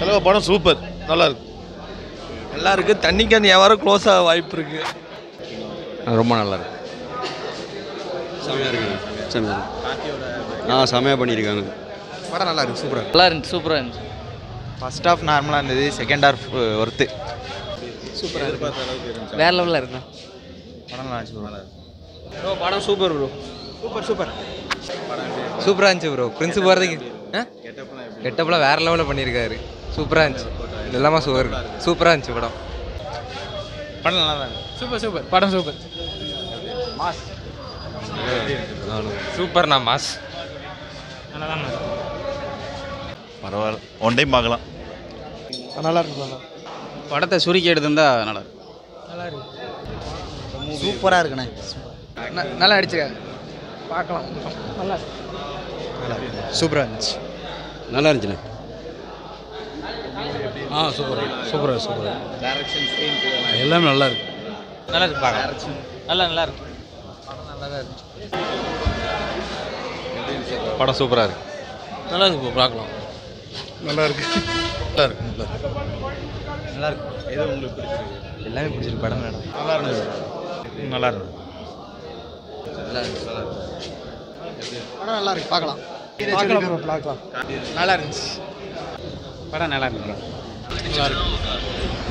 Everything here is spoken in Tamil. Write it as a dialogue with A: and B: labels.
A: தலைவா படம் சூப்பர் நல்லா இருக்கு
B: நல்லா இருக்கு தண்ணி கேன் வியாபாரம் க்ளோஸ் ஆக வாய்ப்பு இருக்கு
C: ரொம்ப நல்லா இருக்கு செமையாக இருக்குங்க செமையாக ஆ செமையாக பண்ணியிருக்காங்க
A: படம் நல்லா இருக்கு சூப்பராக
D: நல்லா இருந்துச்சு சூப்பராக இருந்துச்சு
E: ஃபர்ஸ்ட் ஹாஃப் நார்மலாக இருந்தது செகண்ட் ஹாஃப் ஒர்த்து
D: வேற லெவலில் இருக்கும்
E: படம் நல்லா இருந்துச்சு நல்லா இருக்கு
B: ப்ரோ படம் சூப்பர் ப்ரோ
E: சூப்பர் சூப்பர்
F: சூப்பராக இருந்துச்சு ப்ரோ பிரின்ஸு போகிறதுக்கு கெட்டப்லாம் வேற லெவலில் பண்ணியிருக்காரு சூப்பராக இருந்துச்சு எல்லாமே சூப்பர் சூப்பராக இருந்துச்சு படம்
E: படம் நல்லா தான் இருக்கு
D: சூப்பர் சூப்பர் படம் சூப்பர்
F: சூப்பர்ண்ணா மாஸ்
G: பரவாயில்ல ஒன் டைம் பார்க்கலாம்
B: நல்லா இருக்கு நல்லா
D: படத்தை சுருக்கி எடுத்திருந்தா நல்லா
E: சூப்பராக இருக்குண்ணே
D: நல்லா அடிச்சிருக்காங்க பார்க்கலாம் நல்லா
E: சூப்பராக இருந்துச்சு
C: நல்லா இருந்துச்சுண்ணே
A: ஆ சூப்பர் சூப்பராக சூப்பராக எல்லாமே நல்லா இருக்கு
E: நல்லா இருக்கு பார்க்கலாம்
D: நல்லா நல்லா இருக்கு
C: படம் சூப்பராக இருக்கு
A: நல்லா இருக்கு bro, பார்க்கலாம் நல்லா இருக்கு நல்லா இருக்கு நல்லா இருக்கு
E: நல்லா இருக்கு எது உங்களுக்கு பிடிச்சிருக்கு எல்லாமே பிடிச்சிருக்கு படம் மேடம்
G: நல்லா இருந்தது
E: நல்லா இருக்கு
B: படம் நல்லா இருக்கு பார்க்கலாம் பார்க்கலாம் ப்ரோ பார்க்கலாம் நல்லா இருந்துச்சு
D: படம் நல்லா இருக்கு
A: நல்லா இருக்கு